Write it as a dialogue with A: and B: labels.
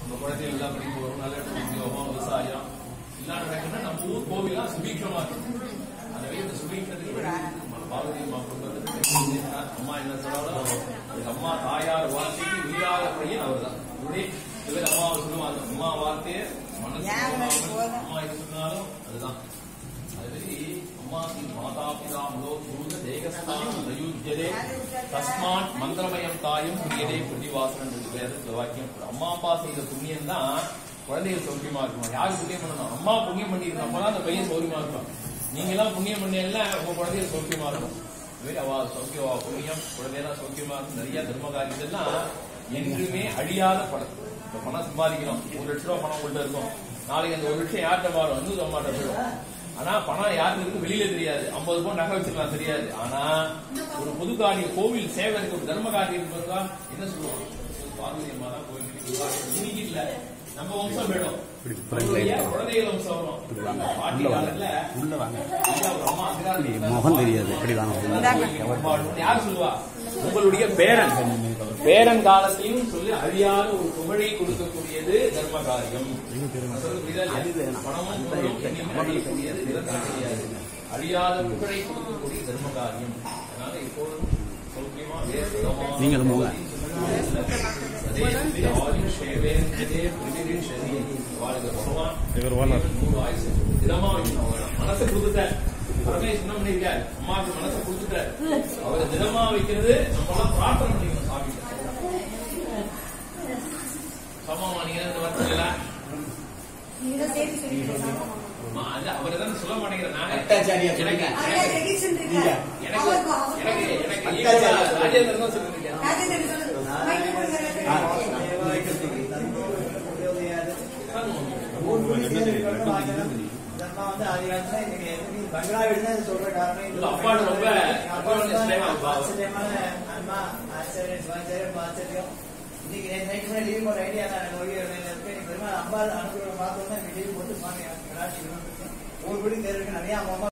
A: நம்ம குழந்தைகள் எல்லாம் படிக்க வரும் நல்ல இடத்துல உத்தியோகம் விவசாயம் எல்லாம் நடக்குன்னா நம்ம ஊர் கோவிலாம் சுபீட்சமா இருக்கும் எனவே இந்த சுபீட்சத்துக்கு நம்ம பார்வதி அம்மா கொண்டு வந்து அம்மா என்ன சொன்னாலும் அதுக்கு அம்மா தாயார் வார்த்தைக்கு உயிராக பையன் அவர் தான் இப்படி இவர் அம்மாவை சொல்லுவாங்க அம்மா வார்த்தையை மனசு அம்மா இது சொன்னாலும் அதுதான் அதுவரி அம்மாசி மாதாபிதாமலோ பூத தேகஸ்தானம் தயுஜ்யதே தஸ்மாத் மந்திரமயம் தாயும் புரியதே புண்ணியவாசனம் என்று வேதத்துல வாக்கியம் அம்மா அப்பா செய்த புண்ணியம் தான் குழந்தைகள் சௌக்கியமா இருக்கும் யாரு புண்ணியம் பண்ணணும் அம்மா புண்ணியம் பண்ணிருக்கணும் அப்பதான் அந்த பையன் சௌரியமா இருக்கும் நீங்க எல்லாம் புண்ணியம் பண்ணல உங்க குழந்தைகள் சௌக்கியமா இருக்கும் இதுமாரி அவ சௌக்கியவா புண்ணியம் குழந்தையெல்லாம் சௌக்கியமா இருக்கும் நிறைய தர்ம காரியத்தெல்லாம் என்றுமே அழியாத படம் இப்ப பணம் சம்பாதிக்கிறோம் ஒரு லட்ச ரூபா பணம் உங்கள்ட்ட இருக்கும் நாளைக்கு அந்த ஒரு லட்சம் யார்கிட்ட மாறும் அன்னூர் அம்மாட்ட போயிடும் ஆனா பணம் யாருக்கு இருக்கு வெளியில தெரியாது ஐம்பது பவுன் நகை வச்சிருக்கலாம் தெரியாது ஆனா ஒரு பொது காரியம் கோவில் சேவை இருக்கு ஒரு தர்ம காரியம் இருக்கா என்ன சொல்லுவாங்க பார்வதி அம்மா தான் கோவில் கட்டி இன்னைக்கு இல்ல நம்ம வம்சம் வேணும் நம்மளுடைய குழந்தைகள் வம்சம் வரும் பாட்டி காலத்துல
B: உள்ள வாங்க
A: ஐயா, ஒரு அம்மா அக்ராதி
B: முகம் தெரியாது எப்படி வாங்க
A: யார் சொல்லுவா உங்களுடைய பேரன் பேரன் காலத்தையும் சொல்லி அழியாத ஒரு புகழை கொடுக்கக்கூடியது தர்ம காரியம் நான் சொல்றது புரியுதா இல்லையா? பணமும் பொருளும் என்னைக்கும் அழியக்கூடியது நிரந்தரம் கிடையாது. அழியாத புகழை கொடுக்கக்கூடிய தர்ம காரியம் அதனால எப்பொழுதும் சௌக்கியமா வேறு சுகமா
B: நீங்களும் போங்க.
A: அதே ஸ்ரீ ஆயுஷ் சேவேந்திரே பிரிதிரின் சரி. வாழ்க பகவான்
B: இவர் ஓனர்.
A: நூறு ஆயுசு தினமா வைக்கணும் அவரை. மனசை கொடுத்துட்டார் பரமேஷ் என்ன பண்ணிருக்காரு அம்மாவுக்கு மனசை கொடுத்துட்டார் அவரை தினமா வைக்கிறது நம்ம எல்லாம் பிரார்த்தனை பண்ணிக்கணும் சாமி சமமா நீங்க இந்த வருத்தம்
C: நீங்க சேர்த்து சொல்லிட்டு
A: அவரை தான் சொல்ல மாட்டேங்கிறேன் நானே
D: அட்டாச்சாரியா
A: எனக்கு
D: சொல்லுங்க.
C: அவரே ரெடிஷன் இருக்காரு.
A: எனக்கு
C: அவருக்கு அவர்
A: எனக்கு எனக்கு
D: அட்டாச்சாரியா
A: ஈக்குவலா ராஜேந்திரன் தான் சொல்லிருக்கேன்
C: ராஜேந்திரன் சொல்லுங்க. மைக்கு கொடுங்க.
D: பங்களா வீடுதான் சொல்ற காரணம்
A: இல்ல, அப்பாவோட ரொம்ப அப்பாவோட ஸ்நேகம் அப்பா.
D: ஆச்சரியமான அன்பா ஆச்சரியம் சுவாச்சரியம் ஆச்சரியம் இன்னைக்கு நேற்று நைட்டு கூட லீவ் போட ஐடியா நான் நோய் இருக்கு நீ பெருமாள் அம்பாள் அனுகிரகம் பார்த்தோம்னா லீவ் போட்டு சுவாமி விளாட்சிக்கணும் ஒரு வீடு நிறைய அம்மா